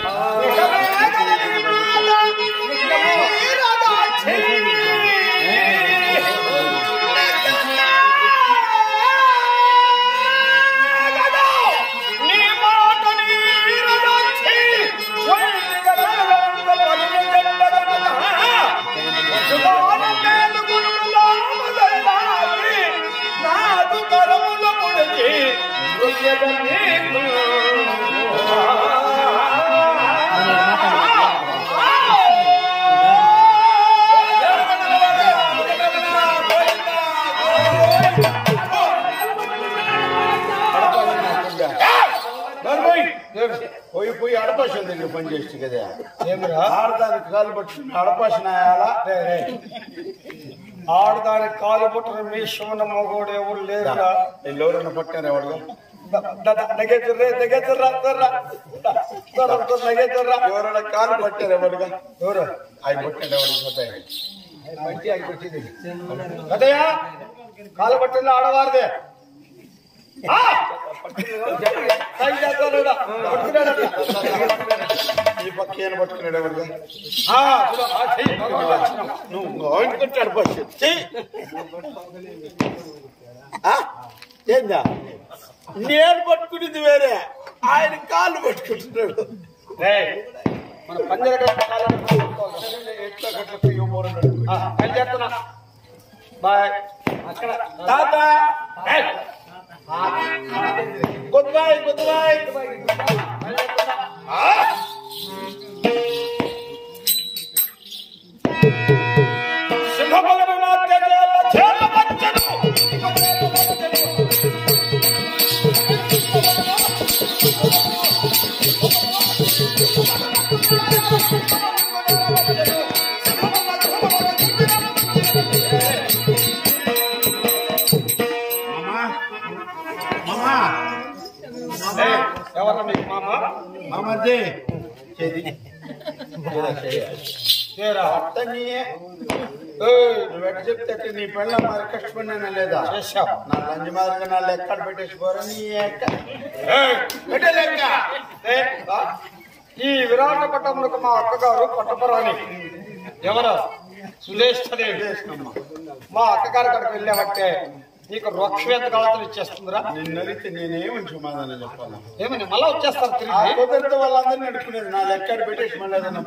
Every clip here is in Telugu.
పోయి పోయి అడపాషన్ దగ్గర పనిచేసి కదా ఏమిరా ఆడదానికి కాలు పట్టుకుని అడపాషన్ ఆయాలా రే, రే. ఆడదానికి కాలు పుట్టిన మీ శివన మగోడు ఎవరు లేరురా వీళ్ళు ఎవరన్నా పట్టారు ఎవరు నగెత్తుర్రే నగెత్తుర్రా తర్రా నగెత్తుర్రా ఎవరన్నా కాలు పట్టారు ఎవరుగా ఎవరు అవి పట్టాడు ఎవరు పోతాయి మంచి ఆగి పెట్టింది కదయ్యా కాలు పట్టింది ఆడవారిదే ఆ! సైడ్ చేస్తాడురా. పట్టుకున్నాడట. ఈ పక్క ఈయన పట్టుకున్నాడు ఎవరుగా ఆ, చూడు, ఆ చెయ్యి, భగవంతుడు. నువ్వు ఆయన కొట్టి అడపాషన్ ఏందా నేను పట్టుకునేది వేరే ఆయన కాళ్ళు పట్టుకుంటున్నాడు రేయ్, మన పంజర ఎట్లా గట్ల పోయి పోరన్నాడు పని చేస్తున్నా బాయ్ అక్కడ తాత గుడ్ బై గుడ్ బై సింహబలము నా తెగల చేలవచ్చను. మామా ఏయ్, ఎవరు మీకు మామ మామది చేది చేరా అట్టని ఏయ్, నువ్వు ఎట్ట చెప్తే అట్ట నీ పెళ్ళ మరి కష్టపడినా లేదా చేశాం నా లంచ మాదిరిగా నా లెక్క పెట్టేసి పోరా నీ ఎక్క ఏయ్, పెట్టే లెక్క ఏయ్, ఆ, ఈ విరాటపట్నంలో మా అక్కగారు పట్టపురాణి ఎవరు సుధేష్ఠదేవి మా అక్కగారి కాడికి వెళ్ళామంటే నీకు వృక్షవేత్త కావతలు ఇచ్చేస్తుందిరా నిన్ను అడిగితే నేనేమని సమాధానం చెప్పాలి ఏమని మళ్ళా వచ్చేస్తారు ఆ తిరిగి కుదిరితే వాళ్ళందరినీ అడుక్కునేది నా లెక్క పెట్టేసి మళ్ళీ ఏదన్నా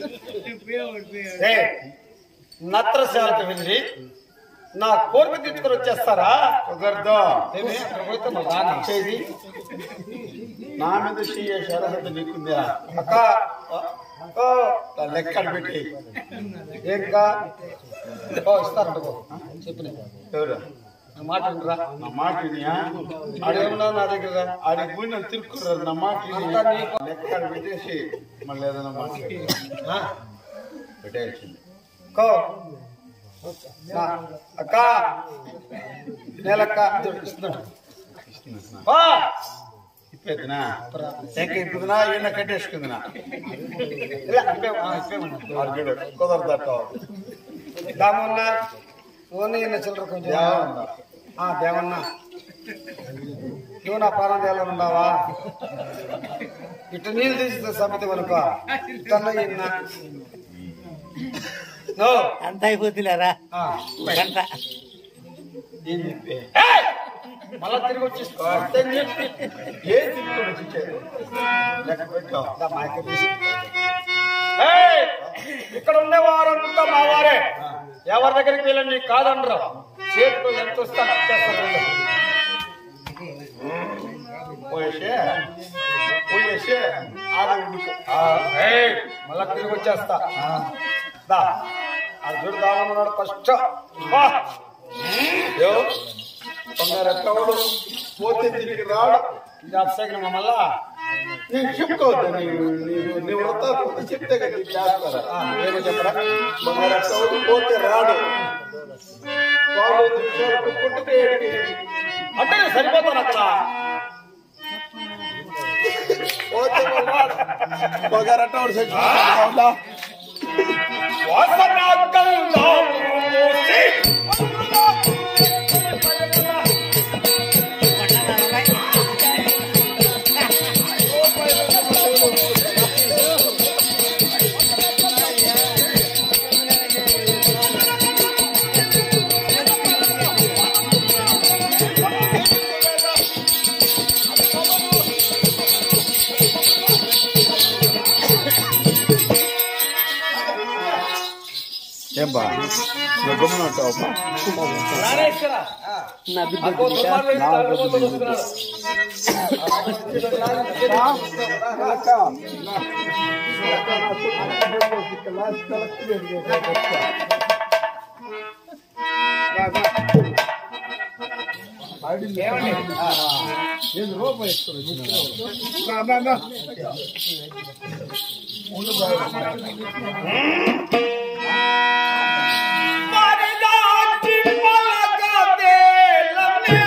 ఏయ్, నత్రశాలకు వెళ్ళి నా కోరిక తీసుకుని వచ్చేస్తారా కుదరదు ఏమి అక్కడ పోతే మళ్ళా రాను. చేది నా మీద చెయ్యే షరహత నీకుందా అక్క ఓ, నా లెక్క పెట్టి ఏంకా ఓ ఇస్తారంట పో. చెప్పిన ఎవరు నా మాట వినరా నా మాట వినియా ఆడేమన్నా నా దగ్గర రా. ఆడికి పోయి నన్ను తిరుక్కున్నారు నా మాట విని అంతా నీకు- లెక్క పెట్టేసి మళ్ళీ ఏదైనా మాట్లాడి ఆ, పెట్టేయాల్సింది కో. నా, అక్క నేలక్క ఇస్తున్నాడు వా. ఇప్పేదినా లెక్క ఇప్పుదునా ఈయన కట్టేసుకుందినా ఇలా, ఇప్పే- ఆ, ఇప్పేమన్నా. అర్జుడు కుదరదట దామన్న ఓన్లీ ఇన్న చిల్లర కొంచెం దేవన్న. ఆ, దేవన్న నువ్వు నా ప్రాణం దేవాలని ఉన్నావా ఇటు నీళ్ళు తీసిన సమితి వరకు ఇటన్నా ఇన్న నో అంత అయిపోతులేరా ఆ, గంట ఏం చెప్పే ఏయ్! మళ్ళా తిరిగి వచ్చేస్తా అర్థం చెప్పి ఏం తిరుక్కొని వచ్చి ఇచ్చారు? లెక్క పెట్టావు దా, మా యొక్క తీసి. ఏయ్! ఇక్కడ ఉండే వారంతా మా వారే ఎవరి దగ్గరికి వెళ్ళండి నీకు కాదండ్రు చేతితో ఎంత వస్తే అంత ఇచ్చేస్తారు వీళ్ళు. పోయేసే పోయేసే ఆడ ఉండిపో ఆ, ఏయ్! మళ్ళా తిరిగి వచ్చేస్తా దా అది చూడు దామన్నాడు ఫస్ట్ వా యో, బంగారు ఎక్కడు పోతే తిరిగి రాడు ఇది అప్సగిన మళ్ళా నీకు చెప్పుకోవద్దు నీవు నీవు నీ వృత్తాలు కొంత చెప్తే కదా నీకు చేస్తారా ఆ, ఏమో చెప్పరా బంగారు ఎక్కడు పోతే రాడు వాళ్ళు నిమిషాలకు పుట్టుకే అంటే నేను సరిపోతాను అక్కడ పోతే వాళ్ళు రాడు బంగారు ఎక్కడు చచ్చిపోతాడు వాసనాగంలో మూసి. ఆ ఏం బా నువ్వు గమ్మున ఉంటావమ్మా రాణేశ్వర అబ్బో, దుర్మార్గుడు ఇంత అడుగుతూ వస్తున్నాడు. ఏమండి మరిదాటి పలకదేలనే.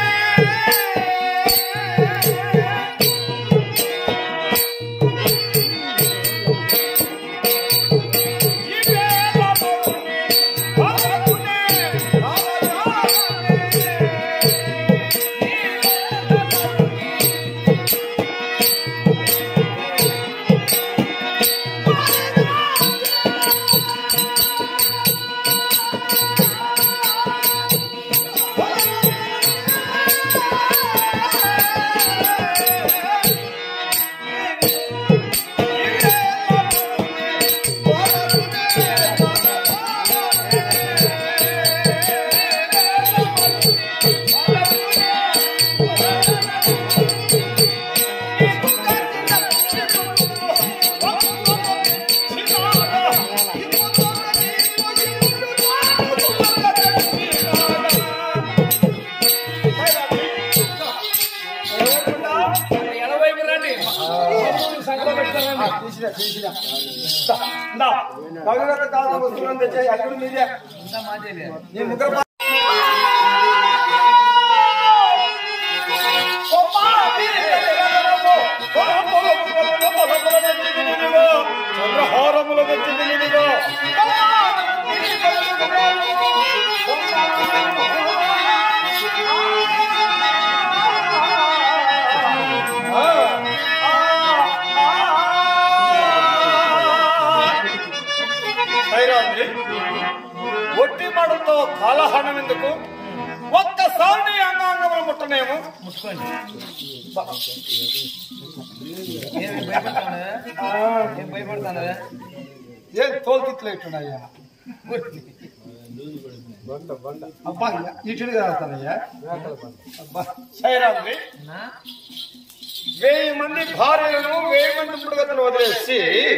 ఇవేల మరుని పలకునే పలకాలనే. ఎడవైపు రండి సంకలో పెట్టుకోరండి భగీరథ కాలం వస్తువులను తెచ్చే అల్లుడు మీదే నీ ముగ్గురు చంద్రహారములు తెచ్చింది ఇదిగో. సైరాంజీ, ఒట్టి మడుతో కాలహరణం ఎందుకు ఒక్కసారి నీ అంగాంగములు ముట్టనేమో ముట్టుకోండి ఏం తోలుకిట్లు ఇట్టున్నాయ్యా అబ్బా ఇటుడు కాస్తానయ్యా అబ్బా సైరాంజీ, వెయ్యి మంది భార్యలను వెయ్యి మంది పుడుగతను వదిలేసి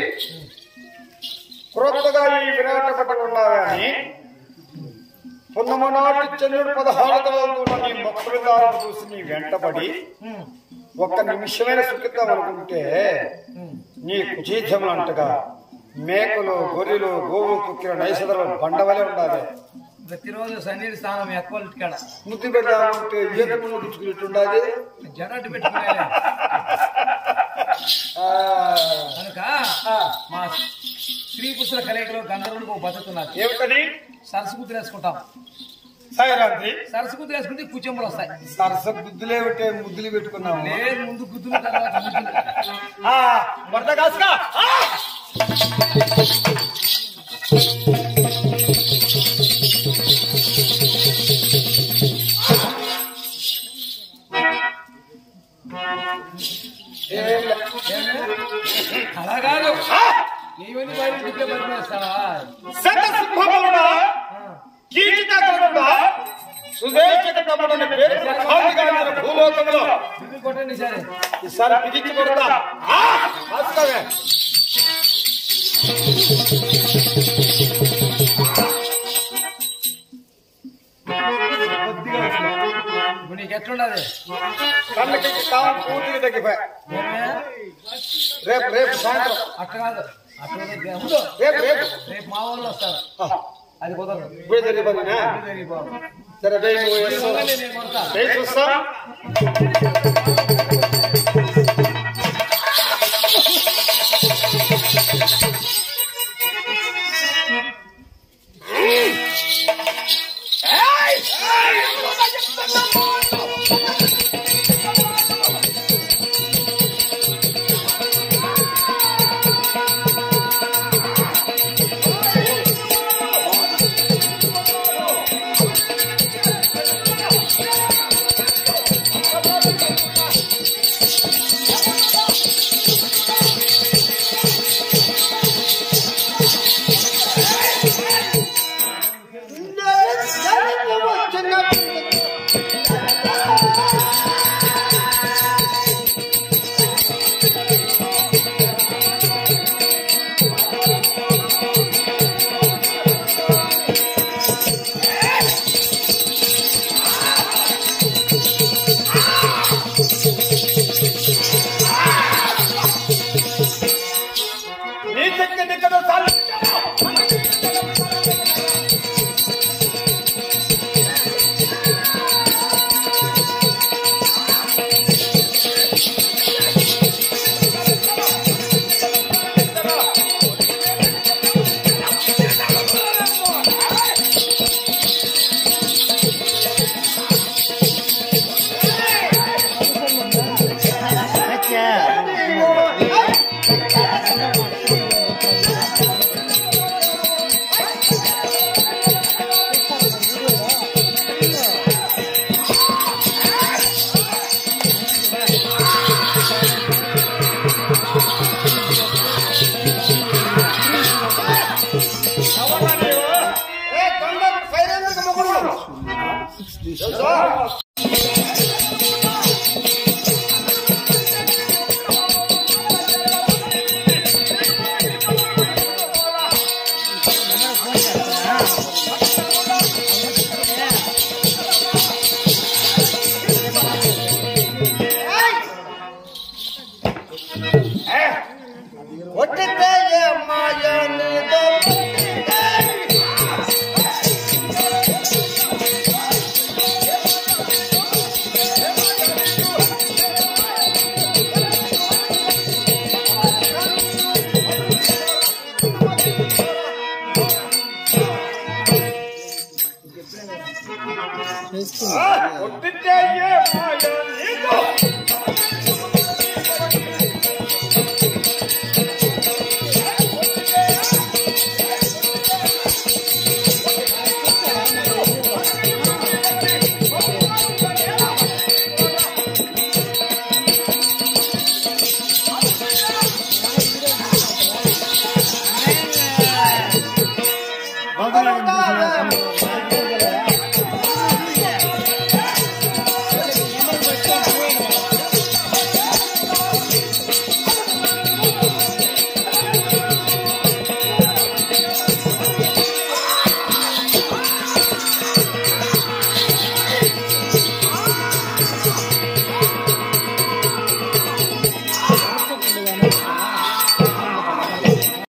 క్రొత్తగా ఈ విరాట పట్టణం ఉన్నారని పున్నమనాటి చంద్రుడు పదహారు తలతో నీ మొక్కలు దారులు చూసి నీ వెంటబడి ఒక్క నిమిషమైన సుఖిద్దాం అనుకుంటే నీ కుచీధ్యములంటగా మేకలు గొర్రెలు గోవు కుక్కిన నైసదలు బండవలే ఉండాలి ప్రతిరోజు సన్నీటి స్నానం ఎక్కువ కాడ ముద్దు పెడదామంటే ఈత ముడుచుకున్నట్టుండాలి జడట్టు పెట్టుకునే ఆ, కనుక మా స్త్రీ పురుషుల కలయికలో గంధర్వులకు ఒక పద్ధతి ఉన్నది ఏమిటని సరస్సుకుతులు వేసుకుంటాం సాయిరాత్రి సరస్సుకుతులు వేసుకుంటే కుచెంబులు వస్తాయి సరస బుద్ధులే ఉంటే ముద్దులు పెట్టుకున్నాము లేదు ముందు గుద్దులు తర్వాత ముద్దులు ఆ వరద కాసుగా ఆ! అలా కాదు ఏమని బయట గుడ్డే పరిమేస్తావా శతసింహములుడా, కీచకములుడా, సుదేశిక కముడని పేరు ప్రఖ్యాతిగాంచిన భూలోకములో ఇది కొట్టండి సరే ఈసారి బిగించి కొడతా ఆ! కాసుకోవే. ఇప్పుడు నీకు ఎట్లుండదు కళ్ళకి తాము పూర్తిగా తగ్గిపోయా ఏమే? రేపు రేపు సాయంత్రం అట్ట కాదు అట్ట ముందు రేపు రేపు రేపు మా వాళ్ళు వస్తారు ఆ, అది కుదరదు ఇప్పుడే జరిగిపోయినా ఇది జరిగిపోవాలి. సరే రేపు నువ్వు మీరు వేసుకో. ఉండండి, నేను కొడతా. రేపు చూస్తా ఆ దిక్కు దిక్కదు చాలు ఏ దొంగ సైలెంట్ మొగుడు తెలుసా? కొట్టితే